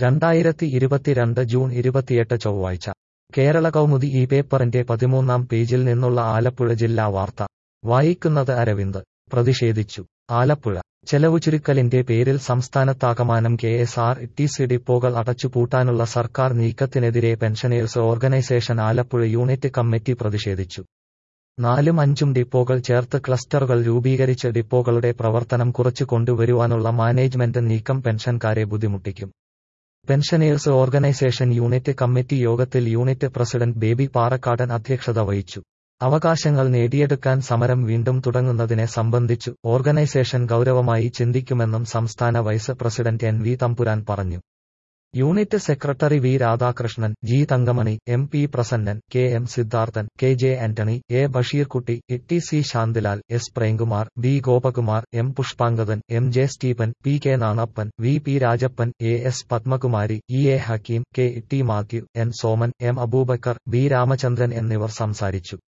രണ്ടായിരത്തി ഇരുപത്തിരണ്ട് ജൂൺ ഇരുപത്തിയെട്ട് ചൊവ്വാഴ്ച കേരള കൗമുദി ഈ പേപ്പറിന്റെ പതിമൂന്നാം പേജിൽ നിന്നുള്ള ആലപ്പുഴ ജില്ലാ വാർത്ത വായിക്കുന്നത് അരവിന്ദ് പ്രതിഷേധിച്ചു ആലപ്പുഴ ചെലവു ചുരുക്കലിന്റെ പേരിൽ സംസ്ഥാനത്താകമാനം K S R T C ഡിപ്പോകൾ അടച്ചുപൂട്ടാനുള്ള സർക്കാർ നീക്കത്തിനെതിരെ pensioners organisation Alappuzha unit committee പ്രതിഷേധിച്ചു നാലും അഞ്ചും ഡിപ്പോകൾ ചേർത്ത് ക്ലസ്റ്ററുകൾ രൂപീകരിച്ച് ഡിപ്പോകളുടെ പ്രവർത്തനം കുറച്ചു കൊണ്ടുവരുവാനുള്ള മാനേജ്മെന്റ് നീക്കം പെൻഷൻകാരെ ബുദ്ധിമുട്ടിക്കും പെൻഷനേഴ്സ് ഓർഗനൈസേഷൻ യൂണിറ്റ് കമ്മിറ്റി യോഗത്തിൽ യൂണിറ്റ് പ്രസിഡന്റ് ബേബി പാറക്കാടൻ അധ്യക്ഷത വഹിച്ചു അവകാശങ്ങൾ നേടിയെടുക്കാൻ സമരം വീണ്ടും തുടങ്ങുന്നതിനെ സംബന്ധിച്ചു ഓർഗനൈസേഷൻ ഗൗരവമായി ചിന്തിക്കുമെന്നും സംസ്ഥാന vice president N V Thampuran പറഞ്ഞു unit secretary V Radhakrishnan G Thankamani M P Prasannan K M Sidharthan K J Antony A Basheerkutty T C Santhilal S Premkumar B Gopakumar M Pushpangadan M J Stephen P K Nanappan V P Rajappan A S Padmakumari E A Hakeem K T Mathew N Soman M Aboobacker B Ramachandran എന്നിവർ സംസാരിച്ചു